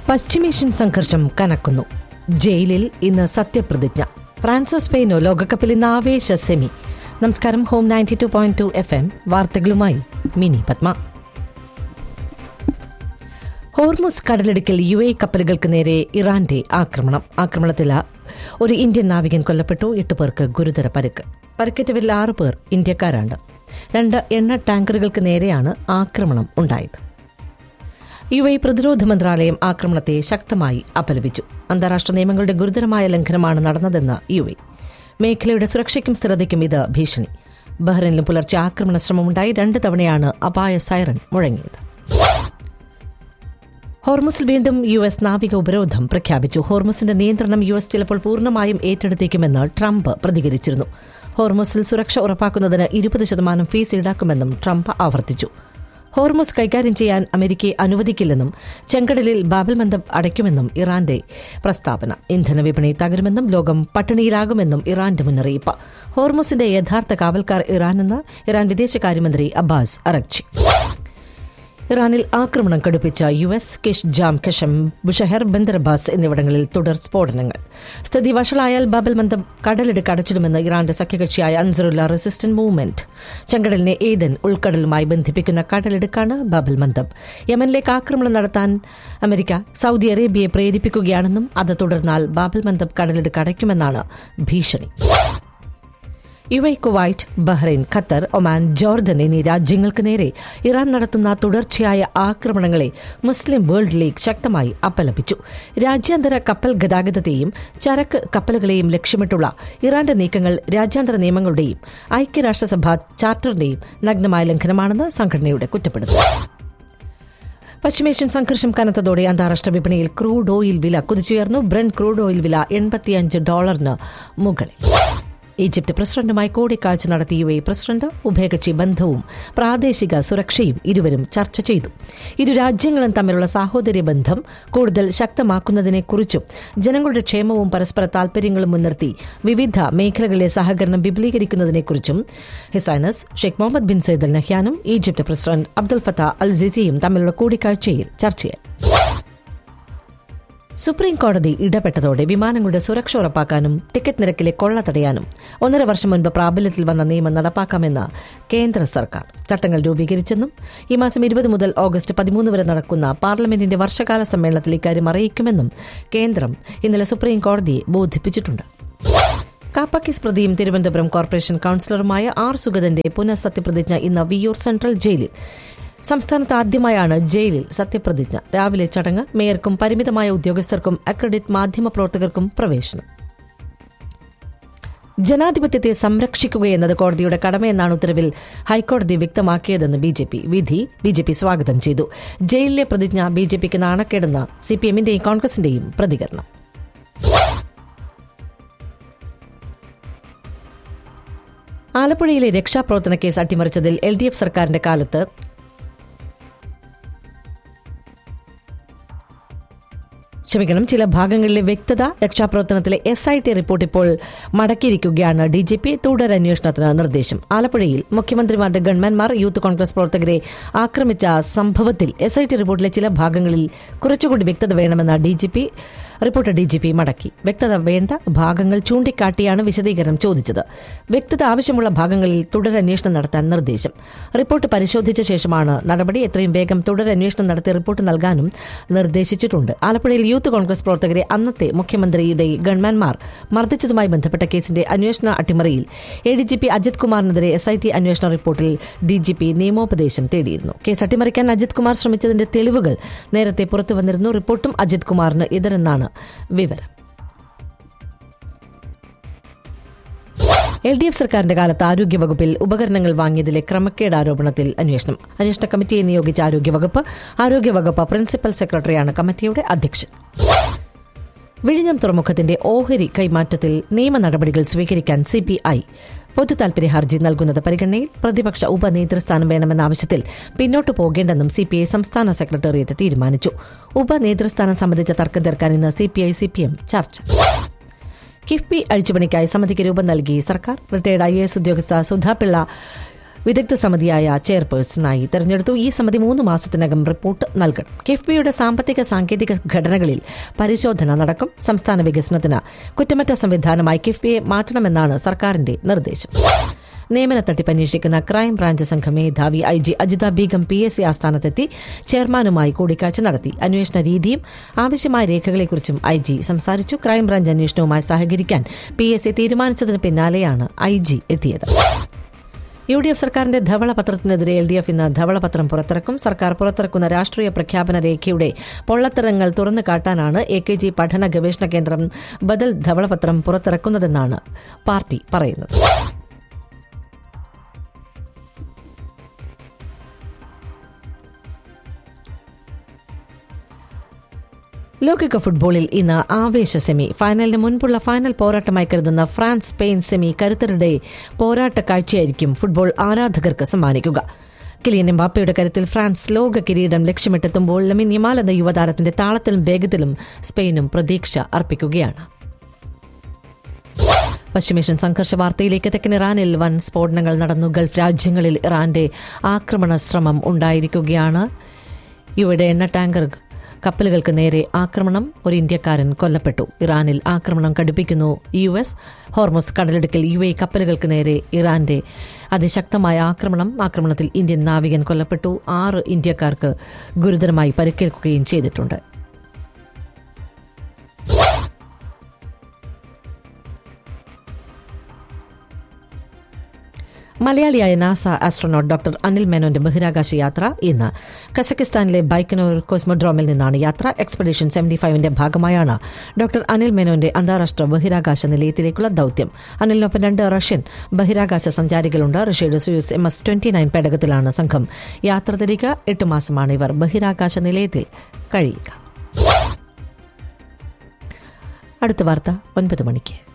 പശ്ചിമേഷ്യൻ സംഘർഷം കനക്കുന്നു ജയിലിൽ ഇന്ന് സത്യപ്രതിജ്ഞ ഫ്രാൻസോ സ്പെയിനോ ലോകകപ്പിൽ ഇന്ന് ആവേശ സെമി നമസ്കാരം ഹോം ninety two point two F M വാർത്തകളുമായി മിനി പത്മ ഹോർമുസ് കടലിടുക്കിൽ യു എ കപ്പലുകൾക്ക് നേരെ ഇറാന്റെ ആക്രമണം ആക്രമണത്തിൽ ഒരു ഇന്ത്യൻ നാവികൻ കൊല്ലപ്പെട്ടു എട്ട് പേർക്ക് ഗുരുതര പരിക്ക് പരിക്കേറ്റവരിൽ ആറ് പേർ ഇന്ത്യക്കാരാണ് രണ്ട് എണ്ണ ടാങ്കറുകൾക്ക് നേരെയാണ് ആക്രമണം ഉണ്ടായത് യു എ പ്രതിരോധ മന്ത്രാലയം ആക്രമണത്തെ ശക്തമായി അപലപിച്ചു അന്താരാഷ്ട്ര നിയമങ്ങളുടെ ഗുരുതരമായ ലംഘനമാണ് നടന്നതെന്ന് യു എ മേഖലയുടെ സുരക്ഷയ്ക്കും സ്ഥിരതയ്ക്കും ഇത് ഭീഷണി ബഹ്റൈനിലും പുലർച്ചെ ആക്രമണ ശ്രമമുണ്ടായി രണ്ട് തവണയാണ് അപായ സൈറൺ മുഴങ്ങിയത് ഹോർമുസിൽ വീണ്ടും യു എസ് നാവിക ഉപരോധം പ്രഖ്യാപിച്ചു ഹോർമുസിന്റെ നിയന്ത്രണം യു എസ് ചിലപ്പോൾ പൂർണ്ണമായും ഏറ്റെടുത്തേക്കുമെന്ന് ട്രംപ് പ്രതികരിച്ചിരുന്നു ഹോർമുസിൽ സുരക്ഷ ഉറപ്പാക്കുന്നതിന് ഇരുപത് ശതമാനം ഫീസ് ഈടാക്കുമെന്നും ട്രംപ് ആവർത്തിച്ചു ഹോർമുസ് കൈകാര്യം ചെയ്യാൻ അമേരിക്കയെ അനുവദിക്കില്ലെന്നും ചെങ്കടലിൽ ബാബൽ മന്ദം അടയ്ക്കുമെന്നും ഇറാന്റെ പ്രസ്താവന ഇന്ധന വിപണി തകരുമെന്നും ലോകം പട്ടിണിയിലാകുമെന്നും ഇറാന്റെ മുന്നറിയിപ്പ് ഹോർമുസിന്റെ യഥാർത്ഥ കാവൽക്കാർ ഇറാനെന്ന് ഇറാൻ വിദേശകാര്യമന്ത്രി അബ്ബാസ് അറക്ചി ഇറാനിൽ ആക്രമണം കടുപ്പിച്ച U S Kish Jam Qeshm Bushehr Bandar Abbas എന്നിവിടങ്ങളിൽ തുടർ സ്ഫോടനങ്ങൾ സ്ഥിതി വഷളായാൽ ബാബൽ മന്ദം കടലിടുക്ക് അടച്ചിടുമെന്ന് ഇറാന്റെ സഖ്യകക്ഷിയായ അൻസറുല്ല റെസിസ്റ്റന്റ് മൂവ്മെന്റ് ചെങ്കടലിനെ ഏതൻ ഉൾക്കടലുമായി ബന്ധിപ്പിക്കുന്ന കടലിടുക്കാണ് ബാബൽ മന്ദം യമനിലേക്ക് ആക്രമണം നടത്താൻ അമേരിക്ക സൗദി അറേബ്യയെ പ്രേരിപ്പിക്കുകയാണെന്നും അത് തുടർന്നാൽ ബാബൽ മന്ദം കടലിടുക്ക് അടയ്ക്കുമെന്നാണ് ഭീഷണി U A Kuwait Bahrain Qatar Oman Jordan എന്നീ രാജ്യങ്ങൾക്ക് നേരെ ഇറാൻ നടത്തുന്ന തുടർച്ചയായ ആക്രമണങ്ങളെ മുസ്ലിം വേൾഡ് ലീഗ് ശക്തമായി അപലപിച്ചു രാജ്യാന്തര കപ്പൽ ഗതാഗതത്തെയും ചരക്ക് കപ്പലുകളെയും ലക്ഷ്യമിട്ടുള്ള ഇറാന്റെ നീക്കങ്ങൾ രാജ്യാന്തര നിയമങ്ങളുടെയും ഐക്യരാഷ്ട്രസഭ ചാർട്ടറിന്റെയും നഗ്നമായ ലംഘനമാണെന്ന് സംഘടനയുടെ കുറ്റപ്പെടുത്തി പശ്ചിമേഷ്യൻ സംഘർഷം കനത്തതോടെ അന്താരാഷ്ട്ര വിപണിയിൽ ക്രൂഡ് ഓയിൽ വില കുതിച്ചുയർന്നു ബ്രൻ ക്രൂഡ് ഓയിൽ വില എൺപത്തിയഞ്ച് ഡോളറിന് മുകളിൽ ഈജിപ്ത് പ്രസിഡന്റുമായി കൂടിക്കാഴ്ച നടത്തിയ യു എ പ്രസിഡന്റ് ഉഭയകക്ഷി ബന്ധവും പ്രാദേശിക സുരക്ഷയും ഇരുവരും ചർച്ച ചെയ്തു ഇരു രാജ്യങ്ങളും തമ്മിലുള്ള സാഹോദര്യ ബന്ധം കൂടുതൽ ശക്തമാക്കുന്നതിനെക്കുറിച്ചും ജനങ്ങളുടെ ക്ഷേമവും പരസ്പര താൽപര്യങ്ങളും മുൻനിർത്തി വിവിധ മേഖലകളിലെ സഹകരണം വിപുലീകരിക്കുന്നതിനെക്കുറിച്ചും his highness Sheikh Mohammed bin Zayed Al നഹ്യാനും Egypt president Abdel Fattah Al സിസിയും തമ്മിലുള്ള കൂടിക്കാഴ്ചയിൽ ചർച്ചയായി സുപ്രീം കോടതി ഇടപെട്ടതോടെ വിമാനങ്ങളുടെ സുരക്ഷ ഉറപ്പാക്കാനും ടിക്കറ്റ് നിരക്കിലെ കൊള്ള തടയാനും ഒന്നര വർഷം മുൻപ് പ്രാബല്യത്തിൽ വന്ന നിയമം നടപ്പാക്കാമെന്ന് കേന്ദ്ര സർക്കാർ ചട്ടങ്ങൾ രൂപീകരിച്ചെന്നും ഈ മാസം ഇരുപത് മുതൽ ഓഗസ്റ്റ് പതിമൂന്ന് വരെ നടക്കുന്ന പാർലമെന്റിന്റെ വർഷകാല സമ്മേളനത്തിൽ ഇക്കാര്യം അറിയിക്കുമെന്നും കേന്ദ്രം ഇന്നലെ സുപ്രീം കോടതിയെ ബോധിപ്പിച്ചിട്ടുണ്ട് കാപ്പക്കിസ് പ്രതിയും തിരുവനന്തപുരം കോർപ്പറേഷൻ കൌൺസിലറുമായ ആർ സുഗതന്റെ പുനഃസത്യപ്രതിജ്ഞ ഇന്ന് വിയൂർ സെൻട്രൽ ജയിലിൽ സംസ്ഥാനത്ത് ആദ്യമായാണ് ജയിലിൽ സത്യപ്രതിജ്ഞ രാവിലെ ചടങ്ങ് മേയർക്കും പരിമിതമായ ഉദ്യോഗസ്ഥർക്കും അക്രഡിറ്റ് മാധ്യമപ്രവർത്തകർക്കും പ്രവേശനം ജനാധിപത്യത്തെ സംരക്ഷിക്കുകയെന്നത് കോടതിയുടെ കടമയെന്നാണ് ഉത്തരവിൽ ഹൈക്കോടതി വ്യക്തമാക്കിയതെന്ന് ബി ജെ പി വിധി ബി ജെ പി സ്വാഗതം ചെയ്തു ജയിലിലെ പ്രതിജ്ഞ ബി ജെ പിക്ക് നാണക്കേടെന്ന സി പി എമ്മിന്റെയും കോൺഗ്രസിന്റെയും പ്രതികരണം ആലപ്പുഴയിലെ രക്ഷാപ്രവർത്തന കേസ് അട്ടിമറിച്ചതിൽ എൽ ഡി എഫ് സർക്കാരിന്റെ കാലത്ത് ക്ഷമിക്കണം ചില ഭാഗങ്ങളിലെ വ്യക്തത രക്ഷാപ്രവർത്തനത്തിലെ എസ് ഐ ടി റിപ്പോർട്ട് ഇപ്പോൾ മടക്കിയിരിക്കുകയാണ് ഡി ജി പി തുടരന്വേഷണത്തിന് നിർദ്ദേശം ആലപ്പുഴയിൽ മുഖ്യമന്ത്രിമാരുടെ ഗവൺമെന്റ്മാർ യൂത്ത് കോൺഗ്രസ് പ്രവർത്തകരെ ആക്രമിച്ച സംഭവത്തിൽ എസ് ഐ ടി റിപ്പോർട്ടിലെ ചില ഭാഗങ്ങളിൽ കുറച്ചുകൂടി വ്യക്തത വേണമെന്ന D G P report D G P മടക്കി വ്യക്തത വേണ്ട ഭാഗങ്ങൾ ചൂണ്ടിക്കാട്ടിയാണ് വിശദീകരണം ചോദിച്ചത് വ്യക്തത ആവശ്യമുള്ള ഭാഗങ്ങളിൽ തുടരന്വേഷണം നടത്താൻ നിർദ്ദേശം റിപ്പോർട്ട് പരിശോധിച്ച ശേഷമാണ് നടപടി എത്രയും വേഗം തുടരന്വേഷണം നടത്തി റിപ്പോർട്ട് നൽകാനും നിർദ്ദേശിച്ചിട്ടുണ്ട് ആലപ്പുഴയിൽ യൂത്ത് കോൺഗ്രസ് പ്രവർത്തകരെ അന്നത്തെ മുഖ്യമന്ത്രിയുടെ ഗവൺമെന്റ്മാർ മർദ്ദിച്ചതുമായി ബന്ധപ്പെട്ട കേസിന്റെ അന്വേഷണ അട്ടിമറിയിൽ A D G P Ajith കുമാറിനെതിരെ എസ് ഐ ടി അന്വേഷണ റിപ്പോർട്ടിൽ ഡി ജി പി നിയമോപദേശം തേടിയിരുന്നു കേസ് അട്ടിമറിക്കാൻ അജിത് കുമാർ ശ്രമിച്ചതിന്റെ തെളിവുകൾ നേരത്തെ പുറത്തുവന്നിരുന്നു റിപ്പോർട്ടും അജിത് കുമാറിന് എതിരെന്നാണ് വിവരം എൽ ഡി എഫ് സർക്കാരിന്റെ കാലത്ത് ആരോഗ്യവകുപ്പിൽ ഉപകരണങ്ങൾ വാങ്ങിയതിലെ ക്രമക്കേട് ആരോപണത്തിൽ അന്വേഷണം അന്വേഷണ കമ്മിറ്റിയെ നിയോഗിച്ച ആരോഗ്യവകുപ്പ് ആരോഗ്യവകുപ്പ് പ്രിൻസിപ്പൽ സെക്രട്ടറിയാണ് കമ്മിറ്റിയുടെ അധ്യക്ഷൻ വിഴിഞ്ഞം തുറമുഖത്തിന്റെ ഓഹരി കൈമാറ്റത്തിൽ നിയമ നടപടികൾ സ്വീകരിക്കാൻ സിപിഐ പൊതു താൽപര്യ ഹർജി നൽകുന്നത് പരിഗണനയിൽ പ്രതിപക്ഷ ഉപനേതൃസ്ഥാനം വേണമെന്ന ആവശ്യത്തിൽ പിന്നോട്ടു പോകേണ്ടെന്നും സിപിഐ സംസ്ഥാന സെക്രട്ടേറിയറ്റ് തീരുമാനിച്ചു ഉപനേതൃസ്ഥാനം സംബന്ധിച്ച തർക്കം തീർക്കാൻ ഇന്ന് സിപിഐ സിപിഎം ചർച്ച കിഫ്ബി അഴിച്ചുപണിക്കായി സമിതിക്ക് രൂപം നൽകി സർക്കാർ റിട്ടയർഡ് ഐ എസ് ഉദ്യോഗസ്ഥ സുധാപിള്ള വിദഗ്ധ സമിതിയായ ചെയർപേഴ്സണായി തെരഞ്ഞെടുത്തു ഈ സമിതി മൂന്ന് മാസത്തിനകം റിപ്പോർട്ട് നൽകണം കിഫ്ബിയുടെ സാമ്പത്തിക സാങ്കേതിക ഘടനകളിൽ പരിശോധന നടക്കും സംസ്ഥാന വികസനത്തിന് കുറ്റമറ്റ സംവിധാനമായി കിഫ്ബിയെ മാറ്റണമെന്നാണ് സർക്കാരിന്റെ നിർദ്ദേശം നിയമന തട്ടിപ്പ് അന്വേഷിക്കുന്ന ക്രൈംബ്രാഞ്ച് സംഘം മേധാവി I G Ajitha Begum P S C ആസ്ഥാനത്തെത്തി ചെയർമാനുമായി കൂടിക്കാഴ്ച നടത്തി അന്വേഷണ രീതിയും ആവശ്യമായ രേഖകളെക്കുറിച്ചും ഐ ജി സംസാരിച്ചു ക്രൈംബ്രാഞ്ച് അന്വേഷണവുമായി സഹകരിക്കാൻ പി എസ് സി തീരുമാനിച്ചതിന് പിന്നാലെയാണ് ഐ ജി എത്തിയത് യു ഡി എഫ് സർക്കാരിന്റെ ധവളപത്രത്തിനെതിരെ എൽ ഡി എഫ് ഇന്ന് ധവളപത്രം പുറത്തിറക്കും സർക്കാർ പുറത്തിറക്കുന്ന രാഷ്ട്രീയ പ്രഖ്യാപന രേഖയുടെ പൊള്ളത്തരങ്ങൾ തുറന്നു കാട്ടാനാണ് എ കെ ജി പഠന ഗവേഷണ കേന്ദ്രം ബദൽ ധവളപത്രം പുറത്തിറക്കുന്നതെന്നാണ് പാർട്ടി പറയുന്നത് ലോകകപ്പ് ഫുട്ബോളിൽ ഇന്ന് ആവേശ സെമി ഫൈനലിന് മുൻപുള്ള ഫൈനൽ പോരാട്ടമായി കരുതുന്ന ഫ്രാൻസ് സ്പെയിൻ സെമി കരുത്തരുടെ പോരാട്ട കാഴ്ചയായിരിക്കും ഫുട്ബോൾ ആരാധകർക്ക് സമ്മാനിക്കുക കിലിയൻ എംബാപ്പയുടെ കരുത്തിൽ ഫ്രാൻസ് ലോക കിരീടം ലക്ഷ്യമിട്ടെത്തുമ്പോൾ ലമിൻ യമാൽ എന്ന യുവതാരത്തിന്റെ താളത്തിലും വേഗത്തിലും സ്പെയിനും പ്രതീക്ഷ അർപ്പിക്കുകയാണ് പശ്ചിമേഷ്യൻ സംഘർഷ വാർത്തയിലേക്ക് തെക്കൻ ഇറാനിൽ വൻ സ്ഫോടനങ്ങൾ നടന്നു ഗൾഫ് രാജ്യങ്ങളിൽ ഇറാന്റെ ആക്രമണ ശ്രമം ഉണ്ടായിരിക്കുകയാണ് ഇവിടെ എണ്ണ ടാങ്കർ കപ്പലുകൾക്ക് നേരെ ആക്രമണം ഒരു ഇന്ത്യക്കാരൻ കൊല്ലപ്പെട്ടു ഇറാനിൽ ആക്രമണം കടുപ്പിക്കുന്നു യു എസ് ഹോർമോസ് കടലിടുക്കിൽ യു എ കപ്പലുകൾക്ക് നേരെ ഇറാന്റെ അതിശക്തമായ ആക്രമണം ആക്രമണത്തിൽ ഇന്ത്യൻ നാവികൻ കൊല്ലപ്പെട്ടു ആറ് ഇന്ത്യക്കാർക്ക് ഗുരുതരമായി പരിക്കേൽക്കുകയും ചെയ്തിട്ടുണ്ട് മലയാളിയായ നാസ ആസ്ട്രോനോട്ട് ഡോക്ടർ അനിൽ മേനോന്റെ ബഹിരാകാശ യാത്ര ഇന്ന് കസക്കിസ്ഥാനിലെ ബൈക്കനോർ കോസ്മോഡ്രോമിൽ നിന്നാണ് യാത്ര എക്സ്പെഡിഷൻ സെവന്റി ഫൈവിന്റെ ഭാഗമായാണ് ഡോക്ടർ അനിൽ മേനോന്റെ അന്താരാഷ്ട്ര ബഹിരാകാശ നിലയത്തിലേക്കുള്ള ദൌത്യം അനിലിനൊപ്പം രണ്ട് റഷ്യൻ ബഹിരാകാശ സഞ്ചാരികളുണ്ട് റഷ്യയുടെ Soyuz M S twenty nine പേടകത്തിലാണ് സംഘം യാത്ര തിരിക എട്ട് മാസമാണ് ഇവർ ബഹിരാകാശ നിലയത്തിൽ കഴിയുക അടുത്ത വാർത്ത ഒൻപത് മണിക്ക്